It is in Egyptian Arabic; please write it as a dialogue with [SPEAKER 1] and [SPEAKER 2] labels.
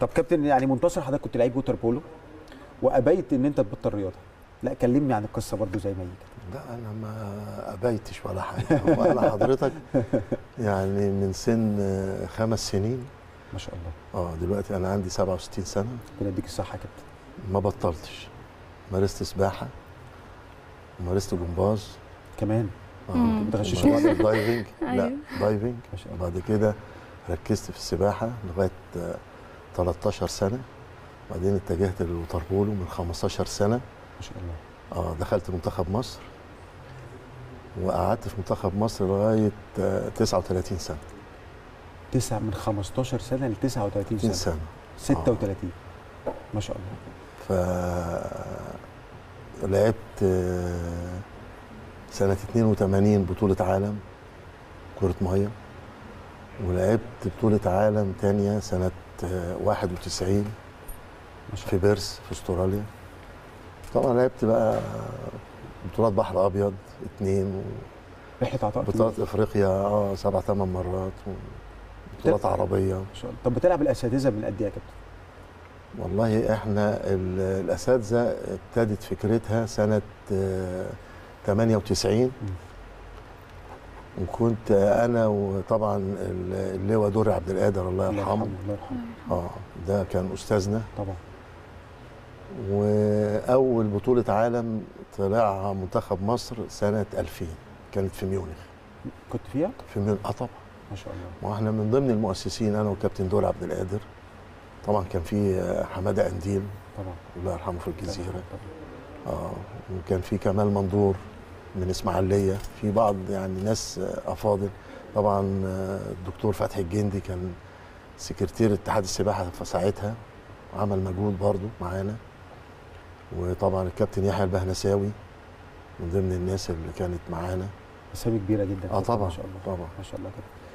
[SPEAKER 1] طب كابتن يعني منتصر حضرتك كنت لعيب ووتر بولو وابيت ان انت تبطل رياضه لا كلمني عن القصه برضو زي ما هي كده
[SPEAKER 2] لا انا ما ابيتش ولا حاجه هو انا حضرتك يعني من سن آه، خمس سنين
[SPEAKER 1] ما شاء الله
[SPEAKER 2] اه دلوقتي انا عندي 67 سنه
[SPEAKER 1] ربنا يديك الصحه يا كابتن
[SPEAKER 2] ما بطلتش مارست سباحه ومارست جمباز
[SPEAKER 1] كمان
[SPEAKER 2] اه
[SPEAKER 3] مم.
[SPEAKER 1] بتغششوا
[SPEAKER 2] ومارست
[SPEAKER 1] بعض
[SPEAKER 2] دايفنج لا
[SPEAKER 3] أيوه.
[SPEAKER 2] دايفنج
[SPEAKER 1] ما شاء الله
[SPEAKER 2] بعد كده ركزت في السباحه لغايه آه، 13 سنه بعدين اتجهت للوتر بولو من 15 سنه
[SPEAKER 1] ما شاء الله
[SPEAKER 2] اه دخلت منتخب مصر وقعدت في منتخب مصر لغايه آه، 39 سنه
[SPEAKER 1] تسعة من 15 سنه ل 39
[SPEAKER 2] 30
[SPEAKER 1] سنه
[SPEAKER 2] سنه
[SPEAKER 1] 36 ما شاء الله
[SPEAKER 2] ف لعبت آه، سنة 82 بطولة عالم كرة مية ولعبت بطولة عالم تانية سنة آه، 91
[SPEAKER 1] ما شاء
[SPEAKER 2] في بيرس في استراليا طبعا لعبت بقى بطولات بحر ابيض اتنين
[SPEAKER 1] رحله عطاء
[SPEAKER 2] بطولات افريقيا اه سبع ثمان مرات بطولات
[SPEAKER 1] طب-
[SPEAKER 2] عربيه
[SPEAKER 1] ما شاء الله طب بتلعب الاساتذه من قد ايه يا كابتن؟
[SPEAKER 2] والله احنا ال- الاساتذه ابتدت فكرتها سنه آه، 98 وكنت انا وطبعا ال- اللواء دوري عبد القادر الله يرحمه
[SPEAKER 1] الله يرحمه
[SPEAKER 2] اه ده كان استاذنا
[SPEAKER 1] طبعا
[SPEAKER 2] واول بطوله عالم طلعها منتخب مصر سنه 2000 كانت في ميونخ
[SPEAKER 1] كنت فيها؟
[SPEAKER 2] في ميونخ اه طبعا
[SPEAKER 1] ما شاء الله
[SPEAKER 2] واحنا من ضمن المؤسسين انا وكابتن دول عبد القادر طبعا كان في آه، حماده قنديل
[SPEAKER 1] طبعا
[SPEAKER 2] الله يرحمه في الجزيره
[SPEAKER 1] طبعا.
[SPEAKER 2] اه وكان في كمال منظور من اسماعيليه في بعض يعني ناس آه، افاضل طبعا آه، الدكتور فتحي الجندي كان سكرتير اتحاد السباحه في ساعتها عمل مجهود برضه معانا وطبعا الكابتن يحيى البهنساوي من ضمن الناس اللي كانت معانا
[SPEAKER 1] اسامي كبيره جدا
[SPEAKER 2] اه طبعا
[SPEAKER 1] ما شاء الله
[SPEAKER 2] طبعا
[SPEAKER 1] ما شاء الله كده